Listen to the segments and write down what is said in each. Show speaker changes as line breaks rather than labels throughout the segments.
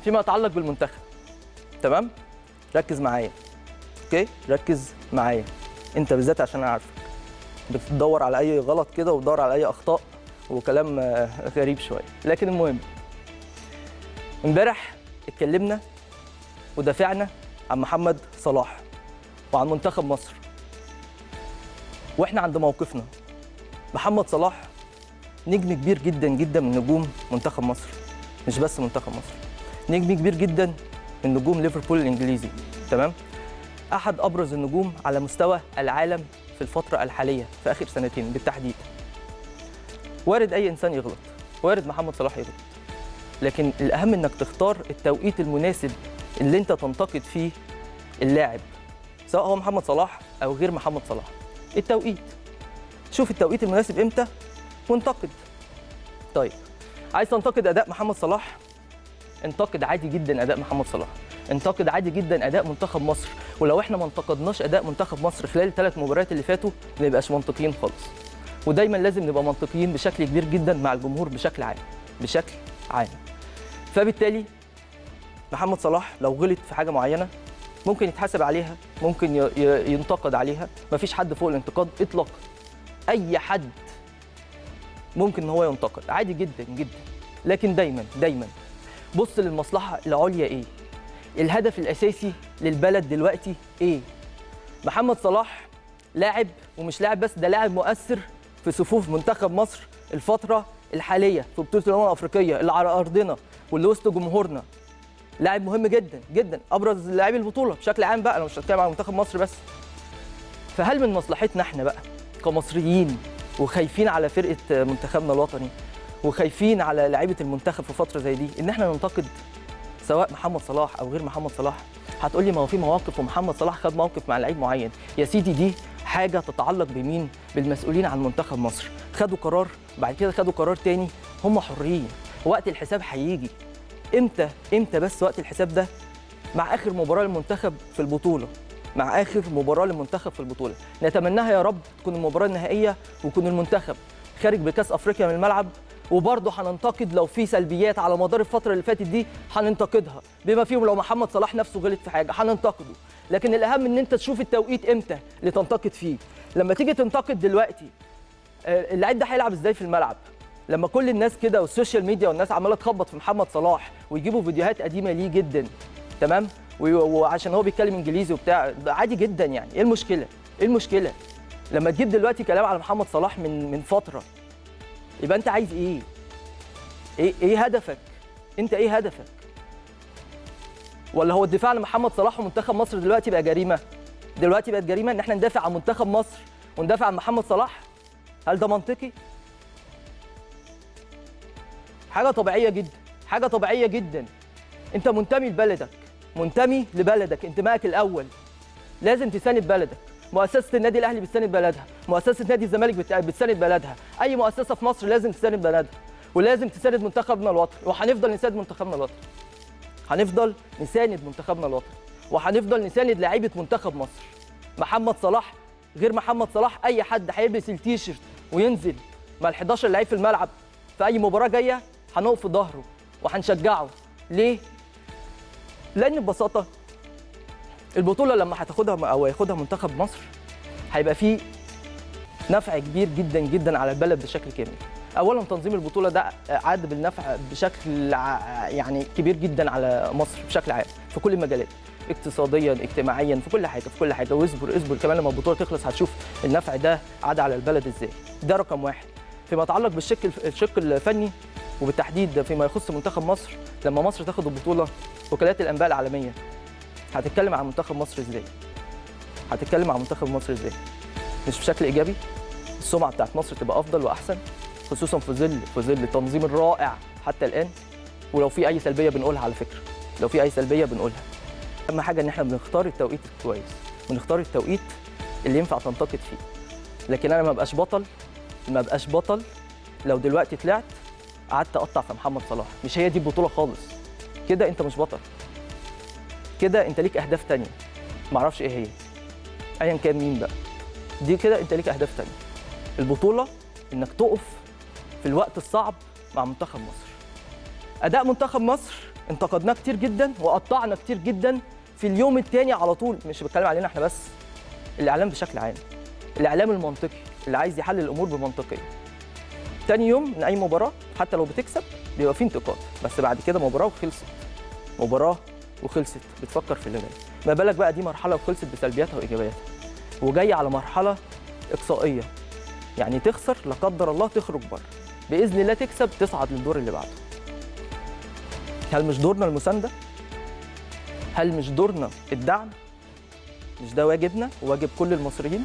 فيما يتعلق بالمنتخب تمام ركز معايا اوكي ركز معايا انت بالذات عشان انا عارفك بتدور على اي غلط كده وتدور على اي اخطاء وكلام آه، غريب شويه لكن المهم امبارح اتكلمنا ودافعنا عن محمد صلاح وعن منتخب مصر واحنا عند موقفنا محمد صلاح نجم كبير جدا جدا من نجوم منتخب مصر مش بس منتخب مصر نجم كبير جدا من نجوم ليفربول الانجليزي تمام احد ابرز النجوم على مستوى العالم في الفتره الحاليه في اخر سنتين بالتحديد وارد اي انسان يغلط وارد محمد صلاح يغلط لكن الاهم انك تختار التوقيت المناسب اللي انت تنتقد فيه اللاعب سواء هو محمد صلاح او غير محمد صلاح التوقيت شوف التوقيت المناسب امتى وانتقد طيب عايز تنتقد اداء محمد صلاح انتقد عادي جدا اداء محمد صلاح انتقد عادي جدا اداء منتخب مصر ولو احنا ما انتقدناش اداء منتخب مصر خلال الثلاث مباريات اللي فاتوا ما نبقاش منطقيين خالص ودايما لازم نبقى منطقيين بشكل كبير جدا مع الجمهور بشكل عام بشكل عام فبالتالي محمد صلاح لو غلط في حاجه معينه ممكن يتحاسب عليها ممكن ي- ي- ينتقد عليها مفيش حد فوق الانتقاد اطلاقا اي حد ممكن ان هو ينتقد عادي جدا جدا لكن دايما دايما بص للمصلحه العليا ايه الهدف الاساسي للبلد دلوقتي ايه محمد صلاح لاعب ومش لاعب بس ده لاعب مؤثر في صفوف منتخب مصر الفتره الحاليه في بطوله الامم الافريقيه اللي على ارضنا واللي وسط جمهورنا لاعب مهم جدا جدا ابرز لاعبي البطوله بشكل عام بقى انا مش هتكلم عن منتخب مصر بس فهل من مصلحتنا احنا بقى كمصريين وخايفين على فرقه منتخبنا الوطني وخايفين على لعيبه المنتخب في فتره زي دي ان احنا ننتقد سواء محمد صلاح او غير محمد صلاح هتقول لي ما هو في مواقف ومحمد صلاح خد موقف مع لعيب معين يا سيدي دي حاجه تتعلق بمين بالمسؤولين عن منتخب مصر خدوا قرار بعد كده خدوا قرار تاني هم حرين وقت الحساب هيجي امتى امتى بس وقت الحساب ده مع اخر مباراه للمنتخب في البطوله مع اخر مباراه للمنتخب في البطوله نتمناها يا رب تكون المباراه النهائيه ويكون المنتخب خارج بكاس افريقيا من الملعب وبرضه هننتقد لو في سلبيات على مدار الفتره اللي فاتت دي هننتقدها بما فيهم لو محمد صلاح نفسه غلط في حاجه هننتقده لكن الاهم ان انت تشوف التوقيت امتى اللي تنتقد فيه لما تيجي تنتقد دلوقتي آه، اللعيب ده هيلعب ازاي في الملعب لما كل الناس كده والسوشيال ميديا والناس عماله تخبط في محمد صلاح ويجيبوا فيديوهات قديمه ليه جدا تمام وي- وعشان هو بيتكلم انجليزي وبتاع ده عادي جدا يعني ايه المشكله ايه المشكله لما تجيب دلوقتي كلام على محمد صلاح من من فتره يبقى انت عايز ايه ايه ايه هدفك انت ايه هدفك ولا هو الدفاع عن محمد صلاح ومنتخب مصر دلوقتي بقى جريمه دلوقتي بقت جريمه ان احنا ندافع عن منتخب مصر وندافع عن محمد صلاح هل ده منطقي حاجه طبيعيه جدا حاجه طبيعيه جدا انت منتمي لبلدك منتمي لبلدك انتمائك الاول لازم تساند بلدك مؤسسه النادي الاهلي بتساند بلدها مؤسسه نادي الزمالك بت- بتساند بلدها اي مؤسسه في مصر لازم تساند بلدها ولازم تساند منتخبنا الوطني وهنفضل نساند منتخبنا الوطني هنفضل نساند منتخبنا الوطني وهنفضل نساند لعيبه منتخب مصر محمد صلاح غير محمد صلاح اي حد هيلبس التيشيرت وينزل مع ال 11 لعيب في الملعب في اي مباراه جايه هنقف في ظهره وهنشجعه ليه لان ببساطه البطوله لما هتاخدها او ياخدها منتخب مصر هيبقى فيه نفع كبير جدا جدا على البلد بشكل كامل اولا تنظيم البطوله ده عاد بالنفع بشكل ع- يعني كبير جدا على مصر بشكل عام في كل المجالات اقتصاديا اجتماعيا في كل حاجه في كل حاجه واصبر اصبر كمان لما البطوله تخلص هتشوف النفع ده عاد على البلد ازاي ده رقم واحد فيما يتعلق بالشق الف- الشق الفني وبالتحديد فيما يخص منتخب مصر لما مصر تاخد البطوله وكالات الانباء العالميه هتتكلم عن منتخب مصر ازاي هتتكلم عن منتخب مصر ازاي مش بشكل ايجابي السمعه بتاعت مصر تبقى افضل واحسن خصوصا في ظل في ظل التنظيم الرائع حتى الان ولو في اي سلبيه بنقولها على فكره لو في اي سلبيه بنقولها اهم حاجه ان احنا بنختار التوقيت الكويس بنختار التوقيت اللي ينفع تنتقد فيه لكن انا ما بقاش بطل ما بقاش بطل لو دلوقتي طلعت قعدت اقطع في محمد صلاح مش هي دي البطوله خالص كده انت مش بطل كده انت ليك اهداف تانية معرفش ايه هي ايا كان مين بقى دي كده انت ليك اهداف تانية البطوله انك تقف في الوقت الصعب مع منتخب مصر اداء منتخب مصر انتقدناه كتير جدا وقطعنا كتير جدا في اليوم الثاني على طول مش بتكلم علينا احنا بس الاعلام بشكل عام الاعلام المنطقي اللي عايز يحلل الامور بمنطقيه تاني يوم من اي مباراه حتى لو بتكسب بيبقى في انتقاد بس بعد كده مباراه وخلصت مباراه وخلصت بتفكر في اللي جاي ما بالك بقى دي مرحله وخلصت بسلبياتها وايجابياتها وجاي على مرحله اقصائيه يعني تخسر لا قدر الله تخرج بره باذن الله تكسب تصعد للدور اللي بعده هل مش دورنا المسانده هل مش دورنا الدعم مش ده واجبنا وواجب كل المصريين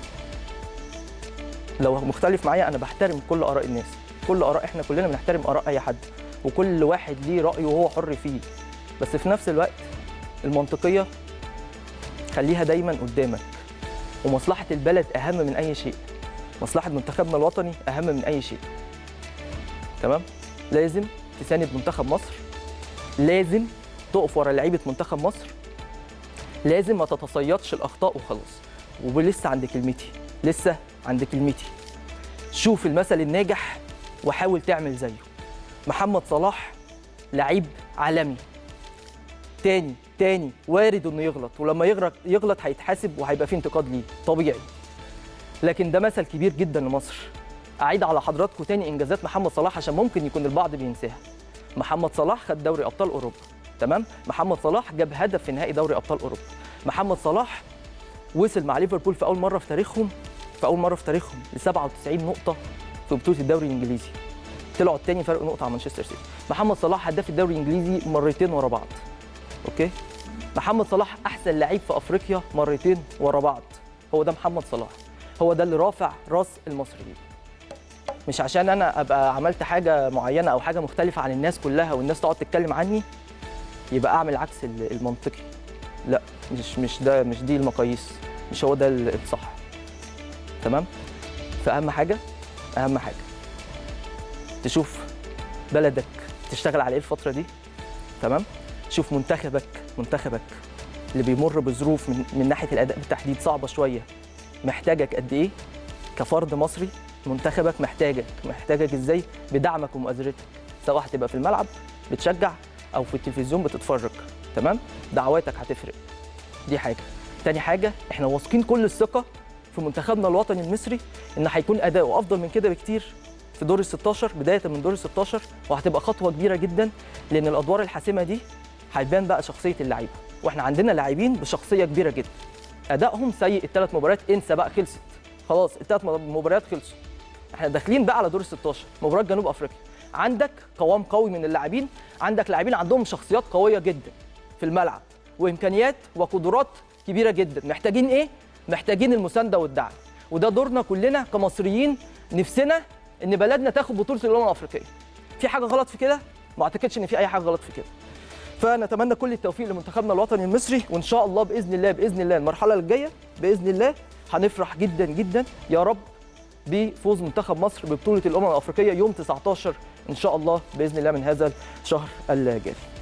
لو مختلف معايا انا بحترم كل اراء الناس كل اراء احنا كلنا بنحترم اراء اي حد وكل واحد ليه رايه وهو حر فيه بس في نفس الوقت المنطقيه خليها دايما قدامك ومصلحه البلد اهم من اي شيء مصلحه منتخبنا الوطني اهم من اي شيء تمام لازم تساند منتخب مصر لازم تقف ورا لعيبه منتخب مصر لازم ما تتصيدش الاخطاء وخلاص ولسه عند كلمتي لسه عند كلمتي شوف المثل الناجح وحاول تعمل زيه محمد صلاح لعيب عالمي تاني تاني وارد انه يغلط ولما يغلط يغلط هيتحاسب وهيبقى فيه انتقاد ليه طبيعي لكن ده مثل كبير جدا لمصر اعيد على حضراتكم تاني انجازات محمد صلاح عشان ممكن يكون البعض بينساها محمد صلاح خد دوري ابطال اوروبا تمام محمد صلاح جاب هدف في نهائي دوري ابطال اوروبا محمد صلاح وصل مع ليفربول في اول مره في تاريخهم في اول مره في تاريخهم ل 97 نقطه في بطوله الدوري الانجليزي طلعوا الثاني فرق نقطه عن مانشستر سيتي محمد صلاح هداف الدوري الانجليزي مرتين ورا بعض اوكي محمد صلاح احسن لعيب في افريقيا مرتين ورا بعض هو ده محمد صلاح هو ده اللي رافع راس المصريين مش عشان انا ابقى عملت حاجه معينه او حاجه مختلفه عن الناس كلها والناس تقعد تتكلم عني يبقى اعمل عكس ال- المنطقي لا مش مش ده مش دي المقاييس مش هو ده ال- الصح تمام فاهم حاجه اهم حاجه تشوف بلدك تشتغل على ايه الفتره دي تمام شوف منتخبك منتخبك اللي بيمر بظروف من, من ناحيه الاداء بالتحديد صعبه شويه محتاجك قد ايه كفرد مصري منتخبك محتاجك محتاجك ازاي بدعمك ومؤازرتك سواء هتبقى في الملعب بتشجع او في التلفزيون بتتفرج تمام دعواتك هتفرق دي حاجه تاني حاجه احنا واثقين كل الثقه في منتخبنا الوطني المصري ان هيكون اداؤه افضل من كده بكتير في دور ال 16 بدايه من دور ال 16 وهتبقى خطوه كبيره جدا لان الادوار الحاسمه دي هيبان بقى شخصيه اللعيبه واحنا عندنا لاعبين بشخصيه كبيره جدا ادائهم سيء الثلاث مباريات انسى بقى خلصت خلاص الثلاث مباريات خلصوا احنا داخلين بقى على دور ال 16 مباراه جنوب افريقيا عندك قوام قوي من اللاعبين عندك لاعبين عندهم شخصيات قويه جدا في الملعب وامكانيات وقدرات كبيره جدا محتاجين ايه محتاجين المسانده والدعم وده دورنا كلنا كمصريين نفسنا ان بلدنا تاخد بطوله الامم الافريقيه في حاجه غلط في كده ما اعتقدش ان في اي حاجه غلط في كده فنتمنى كل التوفيق لمنتخبنا الوطني المصري وان شاء الله باذن الله باذن الله المرحله الجايه باذن الله هنفرح جدا جدا يا رب بفوز منتخب مصر ببطوله الامم الافريقيه يوم 19 ان شاء الله باذن الله من هذا الشهر الجاري